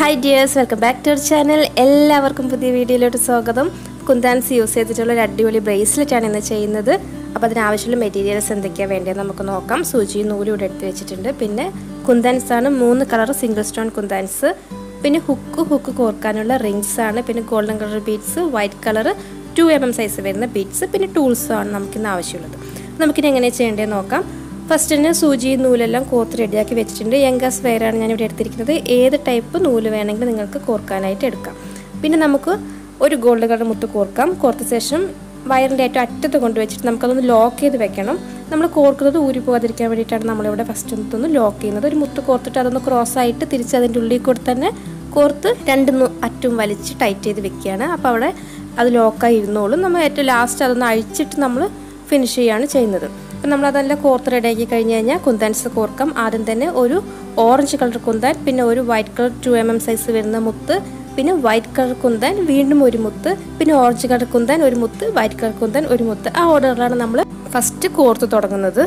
hi dears welcome back to our channel എല്ലാവർക്കും പുതിയ വീഡിയോയിലോട്ട് സ്വാഗതം കുന്താൻസ് യൂസ് ചെയ്തിട്ടുള്ള ഒരു അടിപൊളി ബ്രേസ്ലെറ്റ് ആണ് ഇന്ന് ചെയ്യുന്നത് അപ്പോൾ അതിനാവശ്യമുള്ള മെറ്റീരിയൽസ് എന്തൊക്കെയാണ് വേണ്ടത് നമുക്ക് നോക്കാം സൂചി നൂലും ഇവിടെ എടുത്ത് വെച്ചിട്ടുണ്ട് പിന്നെ കുന്താൻസ് ആണ് മൂന്ന് കളർ സിംഗിൾ സ്റ്റോൺ കുന്താൻസ് പിന്നെ ഹുക്ക് ഹുക്ക് കോർക്കാനുള്ള റിങ്സ് ആണ് പിന്നെ golden colour beads white colour two M M size വരുന്ന ബീഡ്സ് പിന്നെ ടൂൾസും ആണ് നമുക്കിന്ന് ആവശ്യമുള്ളത് നമുക്കിനി എങ്ങനെ ചെയ്യേണ്ടത് നോക്കാം ഫസ്റ്റ് തന്നെ സൂചി നൂലെല്ലാം കോർത്ത് റെഡിയാക്കി വെച്ചിട്ടുണ്ട് യങ്കാസ് വെയറാണ് ഞാൻ ഇവിടെ എടുത്തിരിക്കുന്നത് ഏത് ടൈപ്പ് നൂല് വേണമെങ്കിലും നിങ്ങൾക്ക് കോർക്കാനായിട്ട് എടുക്കാം പിന്നെ നമുക്ക് ഒരു ഗോൾഡ് കളർ മുത്ത് കോർക്കാം കോർത്ത ശേഷം വയറിൻ്റെ ഏറ്റവും അറ്റത്ത് കൊണ്ടുവച്ചിട്ട് നമുക്കതൊന്ന് ലോക്ക് ചെയ്ത് വെക്കണം നമ്മൾ കോർക്കുന്നത് ഊരി പോകാതിരിക്കാൻ വേണ്ടിയിട്ടാണ് നമ്മളിവിടെ ഫസ്റ്റ് ഒന്ന് ലോക്ക് ചെയ്യുന്നത് ഒരു മുത്ത് കോർത്തിട്ട് അതൊന്ന് ക്രോസ് ആയിട്ട് തിരിച്ച് അതിൻ്റെ ഉള്ളിൽ കൂടെ തന്നെ കോർത്ത് രണ്ട് അറ്റും വലിച്ച് ടൈറ്റ് ചെയ്ത് വെക്കുകയാണ് അപ്പോൾ അവിടെ അത് ലോക്കായി ഇരുന്നോളും നമ്മൾ ഏറ്റവും ലാസ്റ്റ് അതൊന്ന് അഴിച്ചിട്ട് നമ്മൾ ഫിനിഷ് ചെയ്യുകയാണ് ചെയ്യുന്നത് അപ്പം നമ്മളതെല്ലാം കോർത്ത് റെഡിയാക്കി കഴിഞ്ഞ് കഴിഞ്ഞാൽ കുന്താൻസ് കോർക്കാം ആദ്യം തന്നെ ഒരു ഓറഞ്ച് കളർ കുന്താൻ പിന്നെ ഒരു white colour two M M size വരുന്ന മുത്ത് പിന്നെ വൈറ്റ് കളർ കുന്താൻ വീണ്ടും ഒരു മുത്ത് പിന്നെ ഓറഞ്ച് കളർ കുന്താൻ ഒരു മുത്ത് വൈറ്റ് കളർ കുന്താൻ ഒരു മുത്ത് ആ ഓർഡറിലാണ് നമ്മൾ ഫസ്റ്റ് കോർത്ത് തുടങ്ങുന്നത്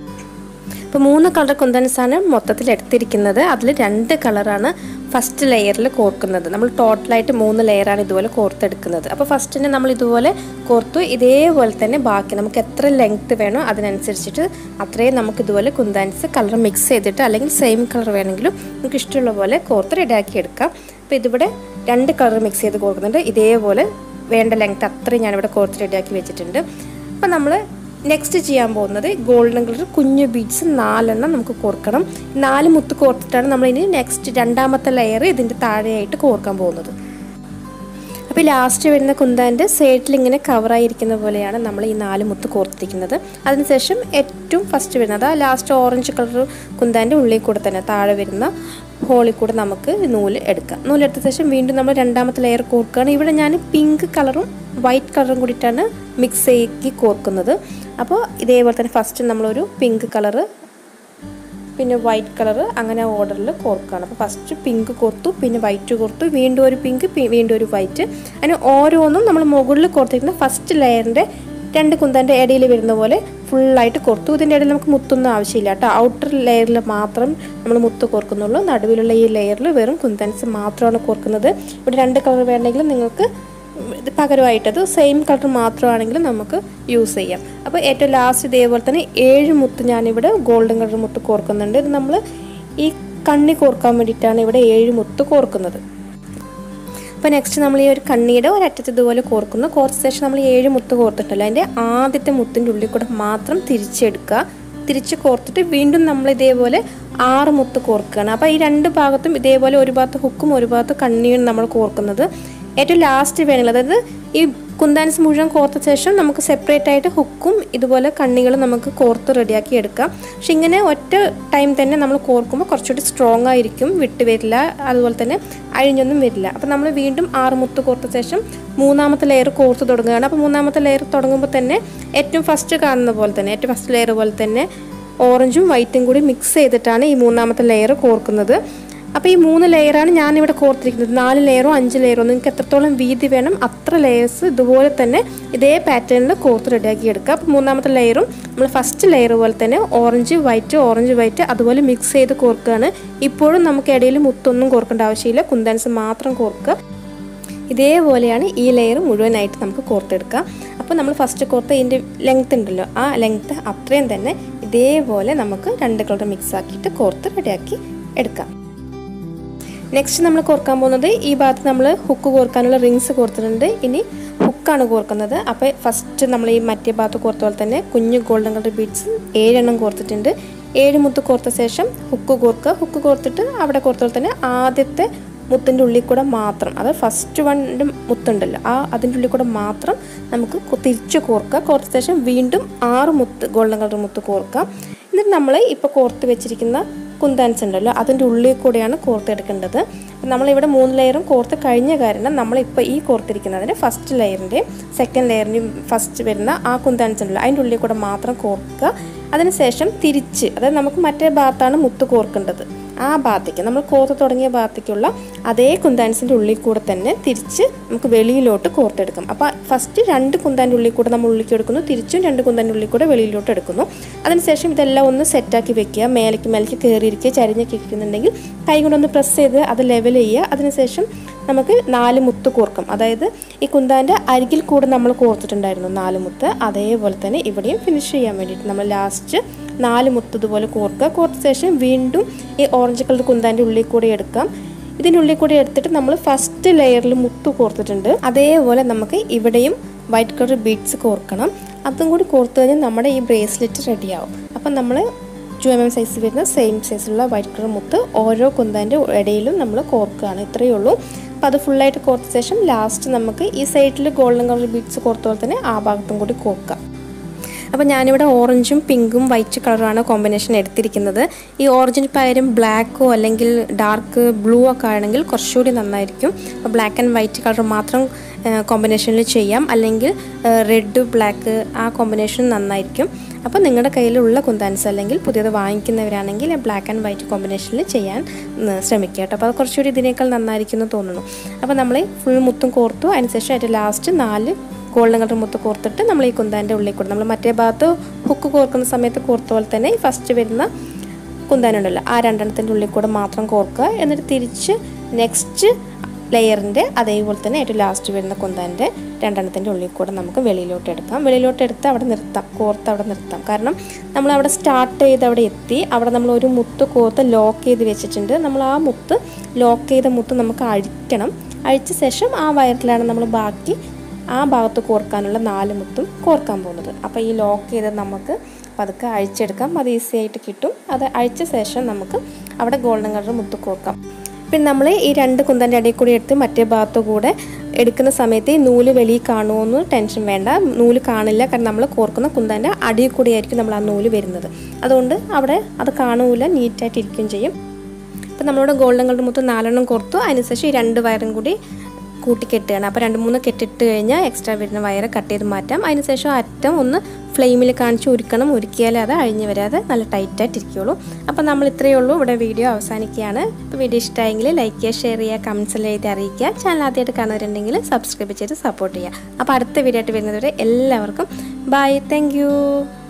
ഇപ്പോൾ മൂന്ന് കളർ കുന്തൻസാണ് മൊത്തത്തിൽ എടുത്തിരിക്കുന്നത് അതിൽ രണ്ട് കളറാണ് ഫസ്റ്റ് ലെയറിൽ കോർക്കുന്നത് നമ്മൾ ടോട്ടലായിട്ട് മൂന്ന് ലെയറാണ് ഇതുപോലെ കോർത്തെടുക്കുന്നത് അപ്പോൾ ഫസ്റ്റ് തന്നെ നമ്മൾ ഇതുപോലെ കോർത്തു ഇതേപോലെ തന്നെ ബാക്കി നമുക്ക് എത്ര ലെങ്ത്ത് വേണോ അതിനനുസരിച്ചിട്ട് അത്രയും നമുക്ക് ഇതുപോലെ കുന്താൻസ് കളർ മിക്സ് ചെയ്തിട്ട് അല്ലെങ്കിൽ സെയിം കളർ വേണമെങ്കിലും നമുക്ക് ഇഷ്ടമുള്ള പോലെ കോർത്ത് റെഡിയാക്കി എടുക്കാം അപ്പോൾ ഇതിവിടെ രണ്ട് കളർ മിക്സ് ചെയ്ത് കോർക്കുന്നുണ്ട് ഇതേപോലെ വേണ്ട ലെങ്ത്ത് അത്രയും ഞാനിവിടെ കോർത്ത് റെഡിയാക്കി വെച്ചിട്ടുണ്ട് അപ്പോൾ നമ്മൾ നെക്സ്റ്റ് ചെയ്യാൻ പോകുന്നത് ഗോൾഡൻ കളർ കുഞ്ഞു ബീഡ്സ് നാലെണ്ണം നമുക്ക് കോർക്കണം നാല് മുത്ത് കോർത്തിട്ടാണ് നമ്മൾ ഇനി നെക്സ്റ്റ് രണ്ടാമത്തെ ലെയർ ഇതിൻ്റെ താഴെയായിട്ട് കോർക്കാൻ പോകുന്നത് അപ്പോൾ ലാസ്റ്റ് വരുന്ന കുന്താൻ്റെ സൈഡിൽ ഇങ്ങനെ കവറായിരിക്കുന്ന പോലെയാണ് നമ്മൾ ഈ നാല് മുത്ത് കോർത്തിരിക്കുന്നത് അതിനുശേഷം ഏറ്റവും ഫസ്റ്റ് വരുന്നത് ആ ലാസ്റ്റ് ഓറഞ്ച് കളർ കുന്താൻ്റെ ഉള്ളിൽ കൂടെ തന്നെ താഴെ വരുന്ന ഹോളിൽ കൂടെ നമുക്ക് നൂല് എടുക്കാം നൂലെടുത്ത ശേഷം വീണ്ടും നമ്മൾ രണ്ടാമത്തെ ലെയർ കോർക്കുകയാണ് ഇവിടെ ഞാൻ പിങ്ക് കളറും വൈറ്റ് കളറും കൂടിയിട്ടാണ് മിക്സ് ചെയ്ക്കി കോർക്കുന്നത് അപ്പോൾ ഇതേപോലെ തന്നെ ഫസ്റ്റ് നമ്മളൊരു പിങ്ക് കളറ് പിന്നെ വൈറ്റ് കളർ അങ്ങനെ ഓർഡറിൽ കോർക്കുകയാണ് അപ്പോൾ ഫസ്റ്റ് പിങ്ക് കോർത്തു പിന്നെ വൈറ്റ് കോർത്തു വീണ്ടും ഒരു പിങ്ക് വീണ്ടും ഒരു വൈറ്റ് അതിന് ഓരോന്നും നമ്മൾ മുകളിൽ കോർത്തിരിക്കുന്ന ഫസ്റ്റ് ലെയറിൻ്റെ രണ്ട് കുന്തൻ്റെ ഇടയിൽ വരുന്ന പോലെ ഫുള്ളായിട്ട് കോർത്തു ഇതിൻ്റെ ഇടയിൽ നമുക്ക് മുത്തൊന്നും ആവശ്യമില്ല കേട്ടോ ഔട്ടർ ലെയറിൽ മാത്രം നമ്മൾ മുത്ത് കോർക്കുന്നുള്ളൂ നടുവിലുള്ള ഈ ലെയറിൽ വെറും കുന്തൻസ് മാത്രമാണ് കോർക്കുന്നത് ഇവിടെ രണ്ട് കളർ വേണമെങ്കിൽ നിങ്ങൾക്ക് ഇത് പകരമായിട്ടത് സെയിം കളർ മാത്രമാണെങ്കിലും നമുക്ക് യൂസ് ചെയ്യാം അപ്പോൾ ഏറ്റവും ലാസ്റ്റ് ഇതേപോലെ തന്നെ ഏഴ് മുത്ത് ഞാനിവിടെ ഗോൾഡൻ കളർ മുത്ത് കോർക്കുന്നുണ്ട് ഇത് നമ്മൾ ഈ കണ്ണി കോർക്കാൻ വേണ്ടിയിട്ടാണ് ഇവിടെ ഏഴ് മുത്ത് കോർക്കുന്നത് അപ്പോൾ നെക്സ്റ്റ് നമ്മൾ ഈ ഒരു കണ്ണിയുടെ ഒരറ്റത്ത് ഇതുപോലെ കോർക്കുന്നു കോർച്ച ശേഷം നമ്മൾ ഏഴ് മുത്ത് കോർത്തിട്ടല്ലോ അതിൻ്റെ ആദ്യത്തെ മുത്തിൻ്റെ ഉള്ളിൽ കൂടെ മാത്രം തിരിച്ചെടുക്കുക തിരിച്ച് കോർത്തിട്ട് വീണ്ടും നമ്മൾ ഇതേപോലെ ആറ് മുത്ത് കോർക്കുകയാണ് അപ്പോൾ ഈ രണ്ട് ഭാഗത്തും ഇതേപോലെ ഒരു ഭാഗത്ത് ഹുക്കും ഒരു ഭാഗത്ത് കണ്ണിയും നമ്മൾ കോർക്കുന്നത് ഏറ്റവും ലാസ്റ്റ് വേണമെങ്കിൽ അതായത് ഈ കുന്താൻസ് മുഴുവൻ കോർത്ത ശേഷം നമുക്ക് സെപ്പറേറ്റ് ആയിട്ട് ഹുക്കും ഇതുപോലെ കണ്ണികൾ നമുക്ക് കോർത്ത് റെഡിയാക്കി എടുക്കാം പക്ഷെ ഇങ്ങനെ ഒറ്റ ടൈം തന്നെ നമ്മൾ കോർക്കുമ്പോൾ കുറച്ചുകൂടി സ്ട്രോങ് ആയിരിക്കും വിട്ട് വരില്ല അതുപോലെ തന്നെ അഴിഞ്ഞൊന്നും വരില്ല അപ്പോൾ നമ്മൾ വീണ്ടും ആറ് മുത്ത് കോർത്ത ശേഷം മൂന്നാമത്തെ ലെയർ കോർത്ത് തുടങ്ങുകയാണ് അപ്പോൾ മൂന്നാമത്തെ ലെയർ തുടങ്ങുമ്പോൾ തന്നെ ഏറ്റവും ഫസ്റ്റ് കാണുന്ന പോലെ തന്നെ ഏറ്റവും ഫസ്റ്റ് ലെയർ പോലെ തന്നെ ഓറഞ്ചും വൈറ്റും കൂടി മിക്സ് ചെയ്തിട്ടാണ് ഈ മൂന്നാമത്തെ ലെയർ കോർക്കുന്നത് അപ്പോൾ ഈ മൂന്ന് ലെയറാണ് ഞാനിവിടെ കോർത്തിരിക്കുന്നത് നാല് ലെയറോ അഞ്ച് ലെയറോ നിങ്ങൾക്ക് എത്രത്തോളം വീതി വേണം അത്ര ലെയേഴ്സ് ഇതുപോലെ തന്നെ ഇതേ പാറ്റേണിൽ കോർത്ത് റെഡിയാക്കി എടുക്കുക അപ്പോൾ മൂന്നാമത്തെ ലെയറും നമ്മൾ ഫസ്റ്റ് ലെയർ പോലെ തന്നെ ഓറഞ്ച് വൈറ്റ് ഓറഞ്ച് വൈറ്റ് അതുപോലെ മിക്സ് ചെയ്ത് കോർക്കുകയാണ് ഇപ്പോഴും നമുക്ക് ഇടയിൽ മുത്തൊന്നും കോർക്കേണ്ട ആവശ്യമില്ല കുന്താൻസ് മാത്രം കോർക്കുക ഇതേപോലെയാണ് ഈ ലെയർ മുഴുവനായിട്ട് നമുക്ക് കോർത്തെടുക്കാം അപ്പോൾ നമ്മൾ ഫസ്റ്റ് കോർത്ത് ഇതിൻ്റെ ലെങ്ത് ഉണ്ടല്ലോ ആ ലെങ്ത് അത്രയും തന്നെ ഇതേപോലെ നമുക്ക് രണ്ട് കളർ മിക്സ് ആക്കിയിട്ട് കോർത്ത് റെഡിയാക്കി എടുക്കാം നെക്സ്റ്റ് നമ്മൾ കോർക്കാൻ പോകുന്നത് ഈ ഭാഗത്ത് നമ്മൾ ഹുക്ക് കോർക്കാനുള്ള റിങ്സ് കോർത്തിട്ടുണ്ട് ഇനി ഹുക്കാണ് കോർക്കുന്നത് അപ്പോൾ ഫസ്റ്റ് നമ്മൾ ഈ മറ്റേ ഭാഗത്ത് കോർത്ത പോലെ തന്നെ കുഞ്ഞു ഗോൾഡൻ കളർ ബീഡ്സ് ഏഴെണ്ണം കോർത്തിട്ടുണ്ട് ഏഴ് മുത്ത് കോർത്ത ശേഷം ഹുക്ക് കോർക്കുക ഹുക്ക് കോർത്തിട്ട് അവിടെ കോർത്ത പോലെ തന്നെ ആദ്യത്തെ മുത്തിൻ്റെ ഉള്ളിൽ കൂടെ മാത്രം അത് ഫസ്റ്റ് വണ്ണിൻ്റെ മുത്തുണ്ടല്ലോ ആ അതിൻ്റെ ഉള്ളിൽ കൂടെ മാത്രം നമുക്ക് തിരിച്ച് കോർക്കുക കോർത്ത ശേഷം വീണ്ടും ആറ് മുത്ത് ഗോൾഡൻ കളർ മുത്ത് കോർക്കുക എന്നിട്ട് നമ്മൾ ഇപ്പോൾ കോർത്ത് വെച്ചിരിക്കുന്ന കുന്താൻസ് ഉണ്ടല്ലോ അതിൻ്റെ ഉള്ളിൽ കൂടെയാണ് കോർത്തെടുക്കേണ്ടത് നമ്മളിവിടെ മൂന്ന് ലെയറും കോർത്ത് കഴിഞ്ഞ കാരണം നമ്മളിപ്പോൾ ഈ കോർത്തിരിക്കുന്നതിൻ്റെ ഫസ്റ്റ് ലെയറിൻ്റെയും സെക്കൻഡ് ലെയറിൻ്റെയും ഫസ്റ്റ് വരുന്ന ആ കുന്താൻസ് ഉണ്ടല്ലോ അതിൻ്റെ ഉള്ളിൽ കൂടെ മാത്രം കോർക്കുക അതിനുശേഷം തിരിച്ച് അതായത് നമുക്ക് മറ്റേ ഭാഗത്താണ് മുത്ത് കോർക്കേണ്ടത് ആ ഭാഗത്തേക്ക് നമ്മൾ കോർത്ത് തുടങ്ങിയ ഭാഗത്തേക്കുള്ള അതേ കുന്താൻസിൻ്റെ ഉള്ളിൽ കൂടെ തന്നെ തിരിച്ച് നമുക്ക് വെളിയിലോട്ട് കോർത്തെടുക്കാം അപ്പോൾ ഫസ്റ്റ് രണ്ട് കുന്താൻ്റെ ഉള്ളിൽ കൂടെ നമ്മൾ ഉള്ളിലേക്ക് എടുക്കുന്നു തിരിച്ചും രണ്ട് കുന്താൻ്റെ ഉള്ളിൽ കൂടെ വെളിയിലോട്ട് എടുക്കുന്നു അതിനുശേഷം ഇതെല്ലാം ഒന്ന് സെറ്റാക്കി വെക്കുക മേലേക്ക് മേലേക്ക് കയറിയിരിക്കുക ചരിഞ്ഞൊക്കെ ഇരിക്കുന്നുണ്ടെങ്കിൽ കൈ കൊണ്ടൊന്ന് പ്രസ് ചെയ്ത് അത് ലെവൽ ചെയ്യുക അതിനുശേഷം നമുക്ക് നാല് മുത്ത് കോർക്കും അതായത് ഈ കുന്താൻ്റെ അരികിൽ കൂടെ നമ്മൾ കോർത്തിട്ടുണ്ടായിരുന്നു നാല് മുത്ത് അതേപോലെ തന്നെ ഇവിടെയും ഫിനിഷ് ചെയ്യാൻ വേണ്ടിയിട്ട് നമ്മൾ ലാസ്റ്റ് നാല് മുത്ത് ഇതുപോലെ കോർക്കുക കോർത്ത ശേഷം വീണ്ടും ഈ ഓറഞ്ച് കളർ കുന്താൻ്റെ ഉള്ളിൽ കൂടെ എടുക്കാം ഇതിൻ്റെ ഉള്ളിൽ കൂടെ എടുത്തിട്ട് നമ്മൾ ഫസ്റ്റ് ലെയറിൽ മുത്ത് കോർത്തിട്ടുണ്ട് അതേപോലെ നമുക്ക് ഇവിടെയും വൈറ്റ് കളർ ബീഡ്സ് കോർക്കണം അതും കൂടി കോർത്ത് കഴിഞ്ഞാൽ നമ്മുടെ ഈ ബ്രേസ്ലെറ്റ് റെഡിയാവും അപ്പം നമ്മൾ ടു എം എം സൈസ് വരുന്ന സെയിം സൈസിലുള്ള വൈറ്റ് കളർ മുത്ത് ഓരോ കുന്താൻ്റെ ഇടയിലും നമ്മൾ കോർക്കുകയാണ് ഇത്രയേ ഉള്ളൂ അപ്പോൾ അത് ഫുള്ളായിട്ട് കോർത്ത ശേഷം ലാസ്റ്റ് നമുക്ക് ഈ സൈഡിൽ ഗോൾഡൻ കളർ ബീഡ്സ് കോർത്ത പോലെ തന്നെ ആ ഭാഗത്തും കൂടി കോർക്കാം അപ്പോൾ ഞാനിവിടെ ഓറഞ്ചും പിങ്കും വൈറ്റ് കളറാണ് കോമ്പിനേഷൻ എടുത്തിരിക്കുന്നത് ഈ ഓറഞ്ചിന് പകരം ബ്ലാക്കോ അല്ലെങ്കിൽ ഡാർക്ക് ബ്ലൂ ഒക്കെ ആണെങ്കിൽ കുറച്ചുകൂടി നന്നായിരിക്കും അപ്പോൾ ബ്ലാക്ക് ആൻഡ് വൈറ്റ് കളർ മാത്രം കോമ്പിനേഷനിൽ ചെയ്യാം അല്ലെങ്കിൽ റെഡ് ബ്ലാക്ക് ആ കോമ്പിനേഷൻ നന്നായിരിക്കും അപ്പോൾ നിങ്ങളുടെ കയ്യിലുള്ള കുന്താൻസ് അല്ലെങ്കിൽ പുതിയത് വാങ്ങിക്കുന്നവരാണെങ്കിൽ ബ്ലാക്ക് ആൻഡ് വൈറ്റ് കോമ്പിനേഷനിൽ ചെയ്യാൻ ശ്രമിക്കുക കേട്ടോ അപ്പോൾ അത് കുറച്ചുകൂടി ഇതിനേക്കാൾ നന്നായിരിക്കും എന്ന് തോന്നുന്നു അപ്പോൾ നമ്മൾ ഫുൾ മുത്തും കോർത്തു അതിനുശേഷം അതിൻ്റെ ലാസ്റ്റ് നാല് ഗോൾഡൻ കളർ മുത്ത് കോർത്തിട്ട് നമ്മൾ ഈ കുന്താൻ്റെ ഉള്ളിൽ കൂടെ നമ്മൾ മറ്റേ ഭാഗത്ത് ഹുക്ക് കോർക്കുന്ന സമയത്ത് കോർത്ത പോലെ തന്നെ ഈ ഫസ്റ്റ് വരുന്ന കുന്താനുണ്ടല്ലോ ആ രണ്ടെണ്ണത്തിൻ്റെ ഉള്ളിൽ കൂടെ മാത്രം കോർക്കുക എന്നിട്ട് തിരിച്ച് നെക്സ്റ്റ് ലെയറിൻ്റെ അതേപോലെ തന്നെ ഏറ്റവും ലാസ്റ്റ് വരുന്ന കുന്താൻ്റെ രണ്ടെണ്ണത്തിൻ്റെ ഉള്ളിൽ കൂടെ നമുക്ക് വെളിയിലോട്ട് എടുക്കാം വെളിയിലോട്ട് എടുത്ത് അവിടെ നിർത്താം കോർത്ത് അവിടെ നിർത്താം കാരണം നമ്മൾ അവിടെ സ്റ്റാർട്ട് ചെയ്ത് അവിടെ എത്തി അവിടെ നമ്മൾ ഒരു മുത്ത് കോർത്ത് ലോക്ക് ചെയ്ത് വെച്ചിട്ടുണ്ട് നമ്മൾ ആ മുത്ത് ലോക്ക് ചെയ്ത മുത്ത് നമുക്ക് അഴിക്കണം അഴിച്ച ശേഷം ആ വയറിലാണ് നമ്മൾ ബാക്കി ആ ഭാഗത്ത് കോർക്കാനുള്ള നാല് മുത്തും കോർക്കാൻ പോകുന്നത് അപ്പോൾ ഈ ലോക്ക് ചെയ്ത് നമുക്ക് പതുക്കെ അഴിച്ചെടുക്കാം അത് ഈസി ആയിട്ട് കിട്ടും അത് അഴിച്ച ശേഷം നമുക്ക് അവിടെ ഗോൾഡൻ കളർ മുത്ത് കോർക്കാം പിന്നെ നമ്മൾ ഈ രണ്ട് കുന്തൻ്റെ അടിയിൽ കൂടി എടുത്ത് മറ്റേ ഭാഗത്തു കൂടെ എടുക്കുന്ന സമയത്ത് ഈ നൂല് വെളിയിൽ കാണുമോ എന്ന് ടെൻഷൻ വേണ്ട നൂല് കാണില്ല കാരണം നമ്മൾ കോർക്കുന്ന കുന്തൻ്റെ അടിയിൽ കൂടി ആയിരിക്കും നമ്മൾ ആ നൂല് വരുന്നത് അതുകൊണ്ട് അവിടെ അത് കാണൂല നീറ്റായിട്ട് ഇരിക്കുകയും ചെയ്യും അപ്പോൾ നമ്മളിവിടെ ഗോൾഡൻ കളർ മുത്ത് നാലെണ്ണം കോർത്തു അതിനുശേഷം ഈ രണ്ട് വയറും കൂടി കൂട്ടി കെട്ടുകയാണ് അപ്പോൾ രണ്ട് മൂന്ന് കെട്ടിട്ട് കഴിഞ്ഞാൽ എക്സ്ട്രാ വരുന്ന വയറ് കട്ട് ചെയ്ത് മാറ്റാം അതിനുശേഷം അറ്റം ഒന്ന് ഫ്ലെയിമിൽ കാണിച്ച് ഉരുക്കണം ഉരുക്കിയാലേ അത് അഴിഞ്ഞ് വരാതെ നല്ല ടൈറ്റായിട്ട് ഇരിക്കുകയുള്ളൂ അപ്പോൾ നമ്മൾ ഇത്രയേ ഉള്ളൂ ഇവിടെ വീഡിയോ അവസാനിക്കുകയാണ് അപ്പോൾ വീഡിയോ ഇഷ്ടമായെങ്കിൽ ലൈക്ക് ചെയ്യുക ഷെയർ ചെയ്യുക കമൻസ് എല്ലാം എഴുതി അറിയിക്കുക ചാനൽ ആദ്യമായിട്ട് കാണുന്നവരുണ്ടെങ്കിൽ സബ്സ്ക്രൈബ് ചെയ്ത് സപ്പോർട്ട് ചെയ്യുക അപ്പോൾ അടുത്ത വീഡിയോ ആയിട്ട് വരുന്നതുവരെ എല്ലാവർക്കും ബൈ താങ്ക്